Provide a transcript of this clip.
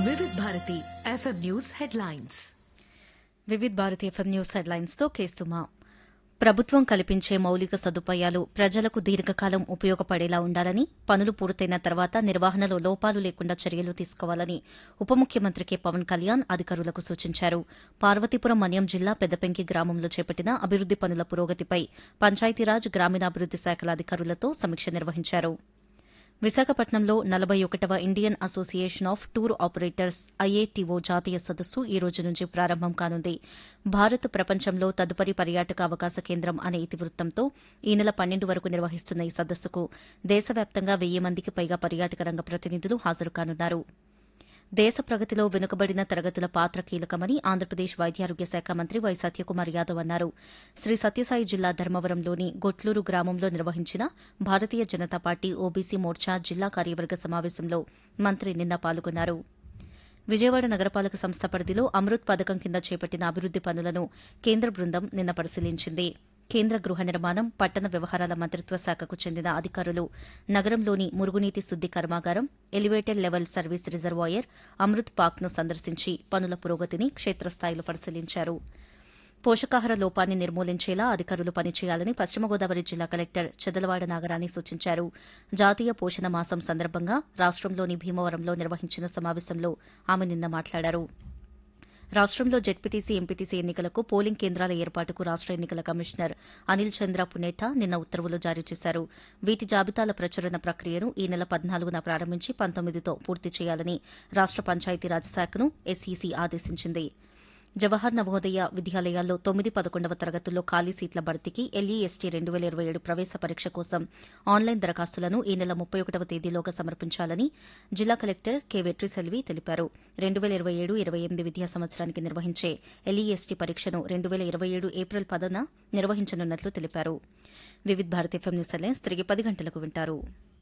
Vividh Bharati FM news headlines Vividh Bharati FM news headlines తో కేసుమా ప్రభుత్వం కల్పించే మౌలిక సదుపాయాలు ప్రజలకు దీర్ఘకాలం ఉపయోగపడేలా ఉండాలని పనులు పూర్తయిన తర్వాత నిర్వహణలో లోపాలు లేకుండా చర్యలు తీసుకోవాలని ఉప ముఖ్యమంత్రి కె పవన్ కళ్యాణ్ అధికారులకు సూచించారు పార్వతీపురం మన్యం జిల్లా పెద్దపెంకి గ్రామంలో చేపట్టిన అభివృద్ది పనుల పురోగతిపై పంచాయతీరాజ్ గ్రామీణాభివృద్ది శాఖల అధికారులతో సమీక్ష నిర్వహించారు విశాఖపట్నంలో నలభై ఒకటవ Indian association of tour operators IATO జాతీయ సదస్సు ఈ రోజు నుంచి ప్రారంభం కానుంది భారత్ ప్రపంచంలో తదుపరి పర్యాటక అవకాశ కేంద్రం అనే ఇతివృత్తంతో ఈ నెల పన్నెండు వరకు నిర్వహిస్తున్న ఈ సదస్సుకు దేశవ్యాప్తంగా వెయ్యి మందికి పైగా పర్యాటక రంగ ప్రతినిధులు హాజరు కానున్నారు దేశ ప్రగతిలో వెనుకబడిన తరగతుల పాత్ర కీలకమని ఆంధ్రప్రదేశ్ వైద్యారోగ్య శాఖ మంత్రి వై సత్యకుమార్ యాదవ్ అన్నారు శ్రీ సత్యసాయి జిల్లా ధర్మవరంలోని గొట్లూరు గ్రామంలో నిర్వహించిన భారతీయ జనతా పార్టీ ఓబీసీ మోర్చా జిల్లా కార్యవర్గ సమావేశంలో మంత్రి నిన్న పాల్గొన్నారు విజయవాడ నగరపాలక సంస్థ పరిధిలో అమృత్ పథకం కింద చేపట్టిన అభివృద్ది పనులను కేంద్ర బృందం నిన్న పరిశీలించింది కేంద్ర గృహ నిర్మాణం పట్టణ వ్యవహారాల మంత్రిత్వ శాఖకు చెందిన అధికారులు నగరంలోని మురుగునీటి శుద్ది కర్మాగారం elevated level service reservoir Amrut పార్క్ను సందర్శించి పనుల పురోగతిని క్షేత్రస్థాయిలో పరిశీలించారు పోషకాహార లోపాన్ని నిర్మూలించేలా అధికారులు పనిచేయాలని పశ్చిమ గోదావరి జిల్లా కలెక్టర్ చెదలవాడ నాగరాణి సూచించారు జాతీయ పోషణ మాసం సందర్భంగా రాష్టంలోని భీమవరంలో నిర్వహించిన సమావేశంలో ఆమె నిన్న మాట్లాడారు రాష్టంలో జెడ్పీటీసీ ఎంపీటీసీ ఎన్నికలకు పోలింగ్ కేంద్రాల ఏర్పాటుకు రాష్ట ఎన్నికల కమిషనర్ అనిల్ చంద్ర పునేఠా నిన్న ఉత్తర్వులు జారీ చేశారు వీటి జాబితాల ప్రచురణ ప్రక్రియను ఈ నెల పద్నాలుగున ప్రారంభించి పంతొమ్మిదితో పూర్తి చేయాలని రాష్ట పంచాయతీరాజ్ శాఖను ఎస్ఈసీ ఆదేశించింది జవహర్ నవోదయ విద్యాలయాల్లో తొమ్మిది పదకొండవ తరగతుల్లో ఖాళీ సీట్ల భర్తీకి ఎల్ఈఎస్టీ రెండు వేల ఇరవై ఏడు ప్రవేశ పరీక్ష కోసం ఆన్లైన్ దరఖాస్తులను ఈ నెల ముప్పై ఒకటవ తేదీలోగా సమర్పించాలని జిల్లా కలెక్టర్ కె వెట్రిసెల్వి తెలిపారు రెండు వేల ఇరవై ఏడు ఇరవై ఎనిమిది విద్యా సంవత్సరానికి నిర్వహించే ఎల్ఈఎస్టీ పరీక్షను రెండు వేల ఇరవై ఏడు ఏప్రిల్ పదన నిర్వహించనున్నట్లు తెలిపారు Vividh Bharat FM news alliance తిరిగి పది గంటలకు వింటారు